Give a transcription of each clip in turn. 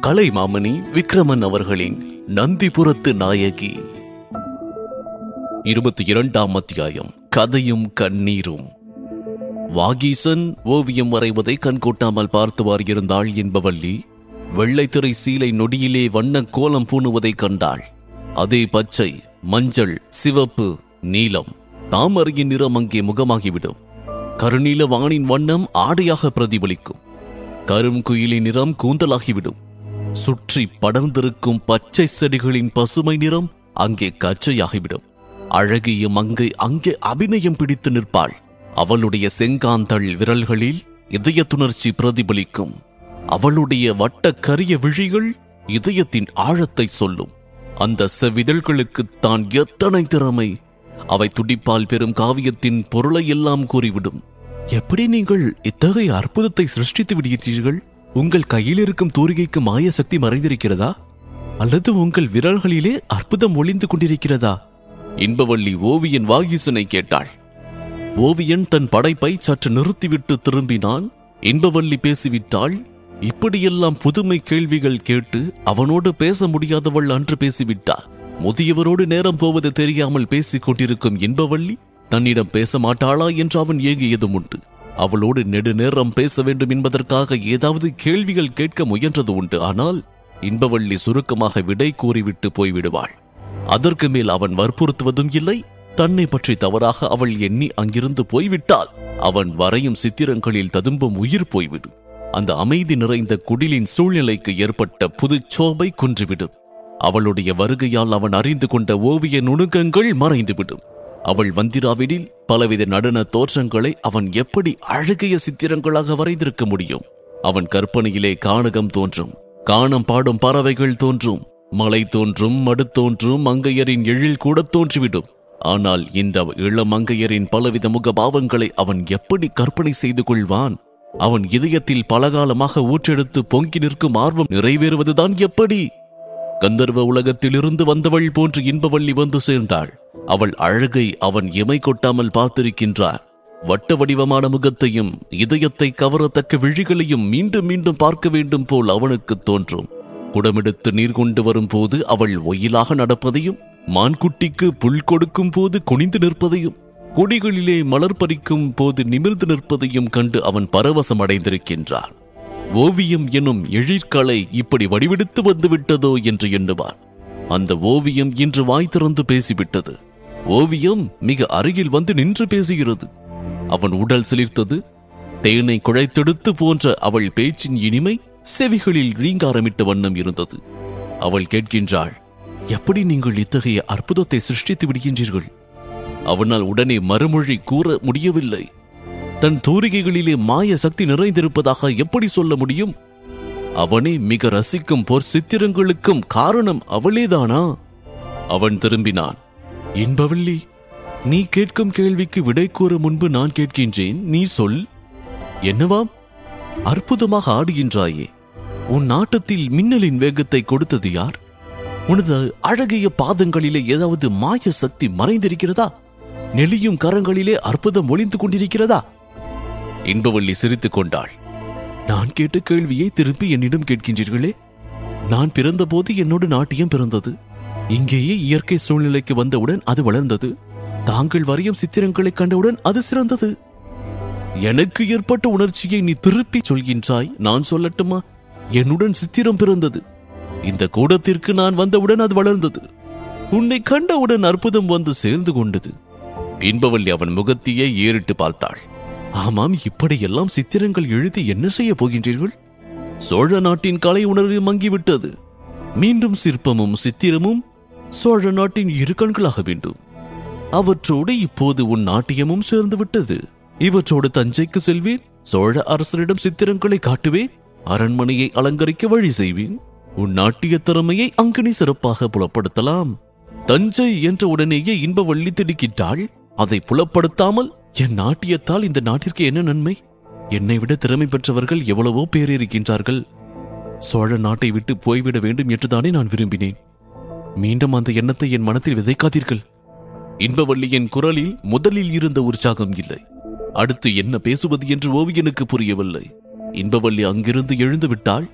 கலைமாமணி விக்ரமன் அவர்களின் நந்திபுரத்து நாயகி இருபத்தி இரண்டாம் அத்தியாயம் கதையும் கண்ணீரும் வாகீசன் ஓவியம் வரைவதை கண்கொட்டாமல் பார்த்துவார் இருந்தாள் என்பவள்ளி வெள்ளைத்திரை சீலை நொடியிலே வண்ண கோலம் பூணுவதை கண்டாள் அதே பச்சை மஞ்சள் சிவப்பு நீலம் தாமரையின் நிறம் அங்கே முகமாகிவிடும் கருநீல வானின் வண்ணம் ஆடையாக பிரதிபலிக்கும் கருங்குயிலின் நிறம் கூந்தலாகிவிடும் சுற்றி படர்ந்திருக்கும் பச்சை செடிகளின் பசுமை நிறம் அங்கே கச்சையாகிவிடும் அழகிய மங்கை அங்கே அபிநயம் பிடித்து நிற்பாள் அவளுடைய செங்காந்தள் விரல்களில் இதயத்துணர்ச்சி பிரதிபலிக்கும் அவளுடைய வட்ட கரிய விழிகள் இதயத்தின் ஆழத்தை சொல்லும் அந்த செவிதழ்களுக்கு தான் எத்தனை திறமை அவை துடிப்பால் பெறும் காவியத்தின் பொருளை எல்லாம் கூறிவிடும் எப்படி நீங்கள் இத்தகைய அற்புதத்தை சிருஷ்டித்து விடுகிறீர்கள் உங்கள் கையில் இருக்கும் தூரிகைக்கு மாய சக்தி மறைந்திருக்கிறதா அல்லது உங்கள் விரல்களிலே அற்புதம் ஒளிந்து கொண்டிருக்கிறதா இன்பவள்ளி ஓவியன் வாகீசனை கேட்டாள் ஓவியன் தன் படைப்பை சற்று நிறுத்திவிட்டு திரும்பினான் இன்பவள்ளி பேசிவிட்டாள் இப்படியெல்லாம் புதுமை கேள்விகள் கேட்டு அவனோடு பேச முடியாதவள் அன்று பேசிவிட்டாள் முதியவரோடு நேரம் போவது தெரியாமல் பேசிக் கொண்டிருக்கும் இன்பவள்ளி தன்னிடம் பேச மாட்டாளா என்று அவன் ஏகியதும் உண்டு அவளோடு நெடுநேரம் பேச வேண்டும் என்பதற்காக ஏதாவது கேள்விகள் கேட்க முயன்றது உண்டு ஆனால் இன்பவள்ளி சுருக்கமாக விடை கூறிவிட்டு போய்விடுவாள் அதற்கு மேல் அவன் வற்புறுத்துவதும் இல்லை தன்னை பற்றி தவறாக அவள் எண்ணி அங்கிருந்து போய்விட்டால் அவன் வரையும் சித்திரங்களில் ததும்பும் உயிர் போய்விடும் அந்த அமைதி நிறைந்த குடிலின் சூழ்நிலைக்கு ஏற்பட்ட புதுச்சோபை குன்றுவிடும் அவளுடைய வருகையால் அவன் அறிந்து கொண்ட ஓவிய நுணுக்கங்கள் மறைந்துவிடும் அவள் வந்திராவிடில் பலவித நடன தோற்றங்களை அவன் எப்படி அழகிய சித்திரங்களாக வரைந்திருக்க முடியும் அவன் கற்பனையிலே கானகம் தோன்றும் கானம் பாடும் பறவைகள் தோன்றும் மலை தோன்றும் மடு தோன்றும் மங்கையரின் எழில் கூட தோன்றிவிடும் ஆனால் இந்த இளமங்கையரின் பலவித முகபாவங்களை அவன் எப்படி கற்பனை செய்து கொள்வான் அவன் இதயத்தில் பலகாலமாக ஊற்றெடுத்து பொங்கி நிற்கும் ஆர்வம் நிறைவேறுவதுதான் எப்படி கந்தர்வ உலகத்திலிருந்து வந்தவள் போன்று இன்பவள்ளி வந்து சேர்ந்தாள் அவள் அழகை அவன் இமை கொட்டாமல் பார்த்திருக்கின்றார் வட்ட வடிவமான முகத்தையும் இதயத்தை கவரத்தக்க விழிகளையும் மீண்டும் மீண்டும் பார்க்க வேண்டும் போல் அவனுக்கு தோன்றும் குடமெடுத்து நீர் கொண்டு வரும் போது அவள் ஒயிலாக நடப்பதையும் மான்குட்டிக்கு புல் கொடுக்கும் போது குனிந்து நிற்பதையும் கொடிகளிலே மலர் பறிக்கும் போது நிமிர்ந்து நிற்பதையும் கண்டு அவன் பரவசம் அடைந்திருக்கின்றான் ஓவியம் எனும் எழிற்கலை இப்படி வடிவெடுத்து வந்து விட்டதோ என்று எண்ணுவான் அந்த ஓவியம் இன்று வாய் திறந்து பேசிவிட்டது ஓவியம் மிக அருகில் வந்து நின்று பேசுகிறது அவன் உடல் சிலிர்த்தது தேனை குழைத்தெடுத்து போன்ற அவள் பேச்சின் இனிமை செவிகளில் ரீங்காரமிட்ட வண்ணம் இருந்தது அவள் கேட்கின்றாள் எப்படி நீங்கள் இத்தகைய அற்புதத்தை சிருஷ்டித்து விடுகின்றீர்கள் அவனால் உடனே மறுமொழி கூற முடியவில்லை தன் தூரிகைகளிலே மாய சக்தி நிறைந்திருப்பதாக எப்படி சொல்ல முடியும் அவனை மிக ரசிக்கும் போர் சித்திரங்களுக்கும் காரணம் அவளேதானா அவன் திரும்பினான் இன்பவள்ளி நீ கேட்கும் கேள்விக்கு விடை கூற முன்பு நான் கேட்கின்றேன் நீ சொல் என்னவாம் அற்புதமாக ஆடுகின்றாயே உன் நாட்டத்தில் மின்னலின் வேகத்தை கொடுத்தது யார் உனது அழகிய பாதங்களிலே ஏதாவது மாய சக்தி மறைந்திருக்கிறதா நெளியும் கரங்களிலே அற்புதம் ஒளிந்து கொண்டிருக்கிறதா இன்பவள்ளி சிரித்துக் கொண்டாள் நான் கேட்ட கேள்வியை திருப்பி என்னிடம் கேட்கின்றீர்களே நான் பிறந்தபோது என்னோடு நாட்டியம் பிறந்தது இங்கேயே இயற்கை சூழ்நிலைக்கு வந்தவுடன் அது வளர்ந்தது தாங்கள் வரையும் சித்திரங்களை கண்டவுடன் அது சிறந்தது எனக்கு ஏற்பட்ட உணர்ச்சியை நீ திருப்பி சொல்கின்றாய் நான் சொல்லட்டுமா என்னுடன் சித்திரம் பிறந்தது இந்த கூடத்திற்கு நான் வந்தவுடன் அது வளர்ந்தது உன்னை கண்டவுடன் அற்புதம் வந்து சேர்ந்து கொண்டது இன்பவல்லி அவன் முகத்தையே ஏறிட்டு பார்த்தாள் ஆமாம் இப்படியெல்லாம் சித்திரங்கள் எழுதி என்ன செய்ய போகின்றீர்கள் சோழ நாட்டின் கலை உணர்வு மங்கிவிட்டது மீண்டும் சிற்பமும் சித்திரமும் சோழ நாட்டின் இரு கண்களாக வேண்டும் அவற்றோடு இப்போது உன் நாட்டியமும் சேர்ந்து விட்டது இவற்றோடு தஞ்சைக்கு செல்வேன் சோழ அரசரிடம் சித்திரங்களை காட்டுவேன் அரண்மனையை அலங்கரிக்க வழி செய்வேன் உன் நாட்டிய திறமையை அங்கனி சிறப்பாக புலப்படுத்தலாம் தஞ்சை என்ற உடனேயே இன்பவள்ளி திடுக்கிட்டாள் அதை புலப்படுத்தாமல் என் நாட்டியத்தால் இந்த நாட்டிற்கு என்ன நன்மை என்னை விட திறமை பெற்றவர்கள் எவ்வளவோ பேர் இருக்கின்றார்கள் சோழ நாட்டை விட்டு போய்விட வேண்டும் என்றுதானே நான் விரும்பினேன் மீண்டும் அந்த எண்ணத்தை என் மனத்தில் விதைக்காதீர்கள் இன்பவள்ளியின் குரலில் முதலில் இருந்த உற்சாகம் இல்லை அடுத்து என்ன பேசுவது என்று ஓவியனுக்கு புரியவில்லை இன்பவள்ளி அங்கிருந்து எழுந்து விட்டாள்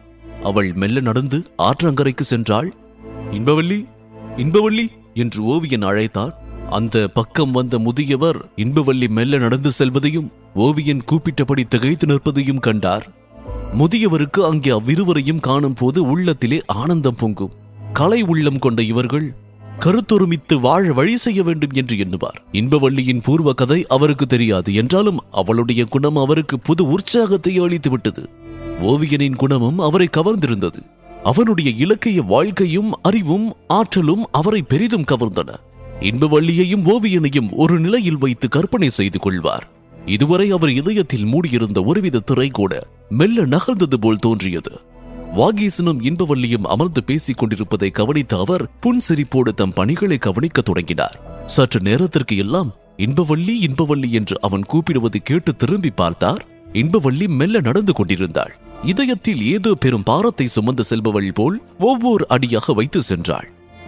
அவள் மெல்ல நடந்து ஆற்றங்கரைக்கு சென்றாள் இன்பவல்லி இன்பவல்லி என்று ஓவியன் அழைத்தார் அந்த பக்கம் வந்த முதியவர் இன்பவல்லி மெல்ல நடந்து செல்வதையும் ஓவியன் கூப்பிட்டபடி திகைத்து நிற்பதையும் கண்டார் முதியவருக்கு அங்கே அவ்விருவரையும் காணும் போது உள்ளத்திலே ஆனந்தம் பொங்கும் கலை உள்ளம் கொண்ட இவர்கள் கருத்தொருமித்து வாழ வழி செய்ய வேண்டும் என்று எண்ணுவார் இன்பவள்ளியின் பூர்வ கதை அவருக்கு தெரியாது என்றாலும் அவளுடைய குணம் அவருக்கு புது உற்சாகத்தை அளித்து விட்டது ஓவியனின் குணமும் அவரை கவர்ந்திருந்தது அவனுடைய இலக்கிய வாழ்க்கையும் அறிவும் ஆற்றலும் அவரை பெரிதும் கவர்ந்தன இன்பவள்ளியையும் ஓவியனையும் ஒரு நிலையில் வைத்து கற்பனை செய்து கொள்வார் இதுவரை அவர் இதயத்தில் மூடியிருந்த ஒருவித திரை கூட மெல்ல நகர்ந்தது போல் தோன்றியது வாகீசனும் இன்பவல்லியும் அமர்ந்து பேசிக் கொண்டிருப்பதை கவனித்த அவர் புன்சிரிப்போடு தம் பணிகளை கவனிக்கத் தொடங்கினார் சற்று நேரத்திற்கு எல்லாம் இன்பவல்லி இன்பவல்லி என்று அவன் கூப்பிடுவது கேட்டு திரும்பி பார்த்தார் இன்பவல்லி மெல்ல நடந்து கொண்டிருந்தாள் இதயத்தில் ஏதோ பெரும் பாரத்தை சுமந்து செல்பவள் போல் ஒவ்வொரு அடியாக வைத்து சென்றாள்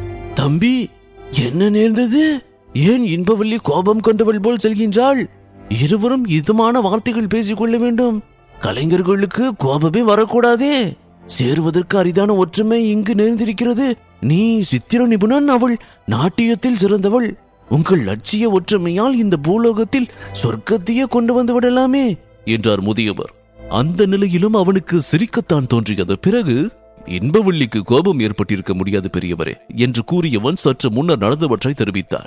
தம்பி என்ன நேர்ந்தது ஏன் இன்பவல்லி கோபம் கொண்டவள் போல் செல்கின்றாள் இருவரும் இதமான வார்த்தைகள் பேசிக் கொள்ள வேண்டும் கலைஞர்களுக்கு கோபமே வரக்கூடாதே சேருவதற்கு அரிதான ஒற்றுமை இங்கு நேர்ந்திருக்கிறது நீ சித்திர நிபுணன் அவள் நாட்டியத்தில் சிறந்தவள் உங்கள் லட்சிய ஒற்றுமையால் இந்த பூலோகத்தில் சொர்க்கத்தையே கொண்டு வந்து விடலாமே என்றார் முதியவர் அந்த நிலையிலும் அவனுக்கு சிரிக்கத்தான் தோன்றியது பிறகு இன்பவள்ளிக்கு கோபம் ஏற்பட்டிருக்க முடியாது பெரியவரே என்று கூறியவன் சற்று முன்னர் நடந்தவற்றை தெரிவித்தார்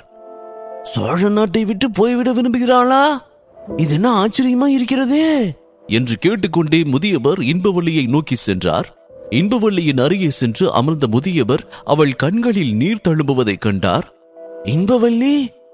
சோழ நாட்டை விட்டு போய்விட விரும்புகிறாளா இது என்ன ஆச்சரியமா இருக்கிறதே என்று கேட்டுக்கொண்டே முதியவர் இன்பவள்ளியை நோக்கி சென்றார் இன்பவள்ளியின் அருகே சென்று அமர்ந்த முதியவர் அவள் கண்களில் நீர் தழும்புவதைக் கண்டார் இன்பவல்லி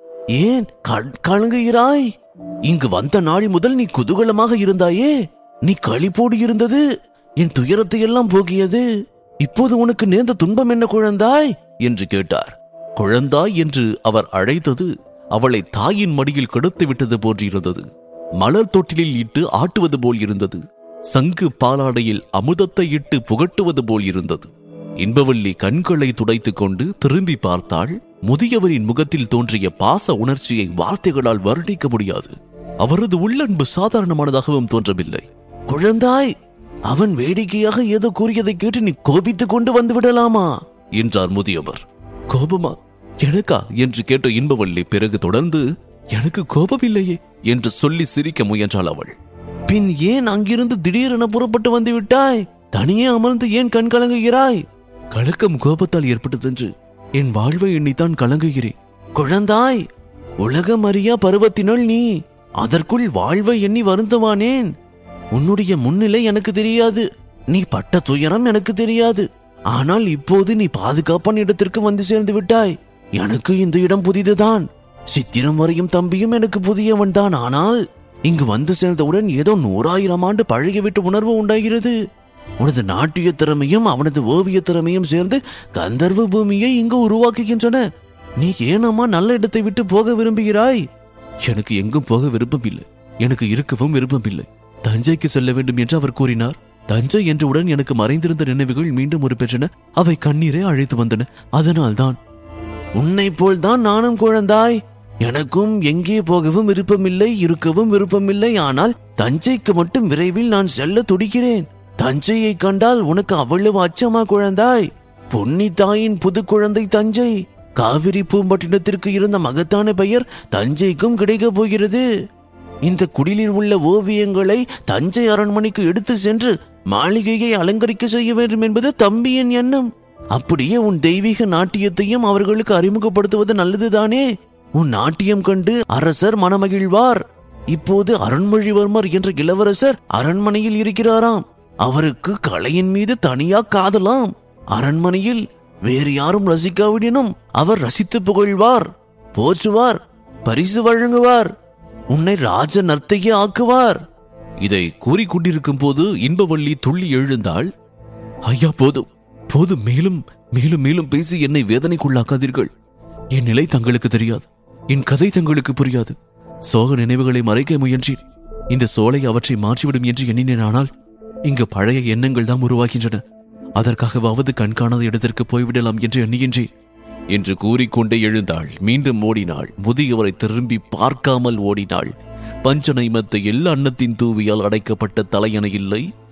ஏன் கண் கலங்குகிறாய் இங்கு வந்த நாள் முதல் நீ குதூகலமாக இருந்தாயே நீ களிப்போடு இருந்தது என் துயரத்தை எல்லாம் போகியது இப்போது உனக்கு நேர்ந்த துன்பம் என்ன குழந்தாய் என்று கேட்டார் குழந்தாய் என்று அவர் அழைத்தது அவளை தாயின் மடியில் கெடுத்து விட்டது போன்றிருந்தது மலர் தொட்டிலில் இட்டு ஆட்டுவது போல் இருந்தது சங்கு பாலாடையில் அமுதத்தை இட்டு புகட்டுவது போல் இருந்தது இன்பவல்லி கண்களை துடைத்துக் கொண்டு திரும்பி பார்த்தாள் முதியவரின் முகத்தில் தோன்றிய பாச உணர்ச்சியை வார்த்தைகளால் வர்ணிக்க முடியாது அவரது உள்ளன்பு சாதாரணமானதாகவும் தோன்றவில்லை குழந்தாய் அவன் வேடிக்கையாக ஏதோ கூறியதை கேட்டு நீ கோபித்துக் கொண்டு வந்து விடலாமா என்றார் முதியவர் கோபமா எனக்கா என்று கேட்ட இன்பவல்லி பிறகு தொடர்ந்து எனக்கு கோபம் இல்லையே என்று சொல்லி சிரிக்க முயன்றாள் அவள் பின் ஏன் அங்கிருந்து திடீரென புறப்பட்டு வந்து விட்டாய் தனியே அமர்ந்து ஏன் கண் கலங்குகிறாய் கலக்கம் கோபத்தால் ஏற்பட்டதென்று என் வாழ்வை எண்ணித்தான் கலங்குகிறேன் குழந்தாய் உலகம் அறியா பருவத்தினுள் நீ அதற்குள் வாழ்வை எண்ணி வருந்துவானேன் உன்னுடைய முன்னிலை எனக்கு தெரியாது நீ பட்ட துயரம் எனக்கு தெரியாது ஆனால் இப்போது நீ பாதுகாப்பான இடத்திற்கு வந்து சேர்ந்து விட்டாய் எனக்கு இந்த இடம் புதிதுதான் சித்திரம் வரையும் தம்பியும் எனக்கு புதியவன் தான் ஆனால் இங்கு வந்து சேர்ந்தவுடன் ஏதோ நூறாயிரம் ஆண்டு பழகிவிட்ட உணர்வு உண்டாகிறது உனது நாட்டிய திறமையும் அவனது ஓவிய திறமையும் சேர்ந்து கந்தர்வ பூமியை இங்கு உருவாக்குகின்றன நீ ஏனம்மா நல்ல இடத்தை விட்டு போக விரும்புகிறாய் எனக்கு எங்கும் போக விருப்பம் இல்லை எனக்கு இருக்கவும் விருப்பம் இல்லை தஞ்சைக்கு செல்ல வேண்டும் என்று அவர் கூறினார் தஞ்சை என்றவுடன் எனக்கு மறைந்திருந்த நினைவுகள் மீண்டும் ஒரு பெற்றன அவை கண்ணீரை அழைத்து வந்தன அதனால்தான் உன்னை போல்தான் நானும் குழந்தாய் எனக்கும் எங்கே போகவும் விருப்பமில்லை இருக்கவும் விருப்பமில்லை ஆனால் தஞ்சைக்கு மட்டும் விரைவில் நான் செல்ல துடிக்கிறேன் தஞ்சையை கண்டால் உனக்கு அவ்வளவு அச்சமா குழந்தாய் பொன்னி தாயின் புது குழந்தை தஞ்சை காவிரி பூம்பட்டினத்திற்கு இருந்த மகத்தான பெயர் தஞ்சைக்கும் கிடைக்கப் போகிறது இந்த குடிலில் உள்ள ஓவியங்களை தஞ்சை அரண்மனைக்கு எடுத்து சென்று மாளிகையை அலங்கரிக்க செய்ய வேண்டும் என்பது தம்பியின் எண்ணம் அப்படியே உன் தெய்வீக நாட்டியத்தையும் அவர்களுக்கு அறிமுகப்படுத்துவது நல்லதுதானே உன் நாட்டியம் கண்டு அரசர் மனமகிழ்வார் இப்போது அருண்மொழிவர்மர் என்ற இளவரசர் அரண்மனையில் இருக்கிறாராம் அவருக்கு கலையின் மீது தனியா காதலாம் அரண்மனையில் வேறு யாரும் ரசிக்காவிடனும் அவர் ரசித்து புகழ்வார் போற்றுவார் பரிசு வழங்குவார் உன்னை ராஜ நர்த்தகி ஆக்குவார் இதை கூறிக்கொண்டிருக்கும் போது இன்பவள்ளி துள்ளி எழுந்தாள் ஐயா போதும் போதும் மேலும் மேலும் மேலும் பேசி என்னை வேதனைக்குள்ளாக்காதீர்கள் என் நிலை தங்களுக்கு தெரியாது என் கதை தங்களுக்கு புரியாது சோக நினைவுகளை மறைக்க முயன்றேன் இந்த சோலை அவற்றை மாற்றிவிடும் என்று எண்ணினேன் ஆனால் இங்கு பழைய எண்ணங்கள் தான் உருவாகின்றன அதற்காகவாவது கண்காணாத இடத்திற்கு போய்விடலாம் என்று எண்ணுகின்றேன் என்று கூறிக்கொண்டே எழுந்தாள் மீண்டும் ஓடினாள் முதியவரை திரும்பி பார்க்காமல் ஓடினாள் பஞ்சனை மத்தையில் அன்னத்தின் தூவியால் அடைக்கப்பட்ட தலையணை இல்லை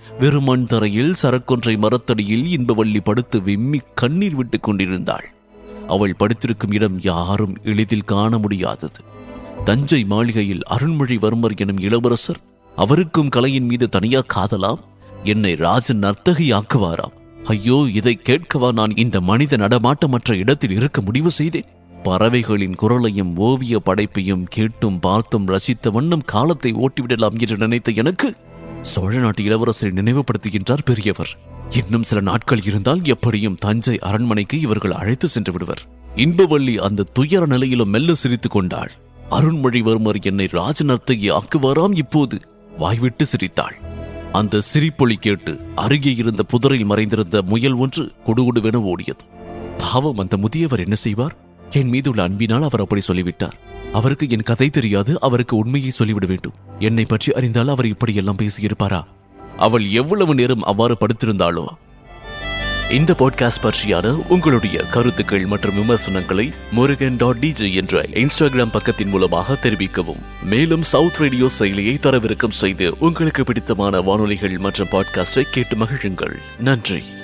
வெறும் மண் தரையில் சரக்கொன்றை மரத்தடியில் இன்பவள்ளி படுத்து விம்மி கண்ணீர் விட்டுக் கொண்டிருந்தாள் அவள் படுத்திருக்கும் இடம் யாரும் எளிதில் காண முடியாதது தஞ்சை மாளிகையில் அருண்மொழிவர்மர் எனும் இளவரசர் அவருக்கும் கலையின் மீது தனியா காதலாம் என்னை ராஜ நர்த்தகி ஆக்குவாராம் ஐயோ இதை கேட்கவா நான் இந்த மனித நடமாட்டமற்ற இடத்தில் இருக்க முடிவு செய்தேன் பறவைகளின் குரலையும் ஓவிய படைப்பையும் கேட்டும் பார்த்தும் ரசித்த வண்ணம் காலத்தை ஓட்டிவிடலாம் என்று நினைத்த எனக்கு சோழ நாட்டு இளவரசரை நினைவுபடுத்துகின்றார் பெரியவர் இன்னும் சில நாட்கள் இருந்தால் எப்படியும் தஞ்சை அரண்மனைக்கு இவர்கள் அழைத்து சென்று விடுவர் இன்பவள்ளி அந்த துயர நிலையிலும் மெல்ல சிரித்துக் கொண்டாள் அருண்மொழிவர்மர் என்னை ராஜநர்த்தகி ஆக்குவாராம் இப்போது வாய்விட்டு சிரித்தாள் அந்த சிரிப்பொலி கேட்டு அருகே இருந்த புதரில் மறைந்திருந்த முயல் ஒன்று குடுகுடுவென ஓடியது பாவம் அந்த முதியவர் என்ன செய்வார் என் மீதுள்ள அன்பினால் அவர் அப்படி சொல்லிவிட்டார் அவருக்கு என் கதை தெரியாது அவருக்கு உண்மையை சொல்லிவிட வேண்டும் என்னை பற்றி அறிந்தால் அவர் இப்படியெல்லாம் பேசியிருப்பாரா அவள் எவ்வளவு நேரம் அவ்வாறு படுத்திருந்தாளோ இந்த பாட்காஸ்ட் பற்றியான உங்களுடைய கருத்துக்கள் மற்றும் விமர்சனங்களை முருகன் டாட் டிஜே என்ற இன்ஸ்டாகிராம் பக்கத்தின் மூலமாக தெரிவிக்கவும் மேலும் சவுத் ரேடியோ செயலியை தரவிறக்கம் செய்து உங்களுக்கு பிடித்தமான வானொலிகள் மற்றும் பாட்காஸ்டை கேட்டு மகிழுங்கள் நன்றி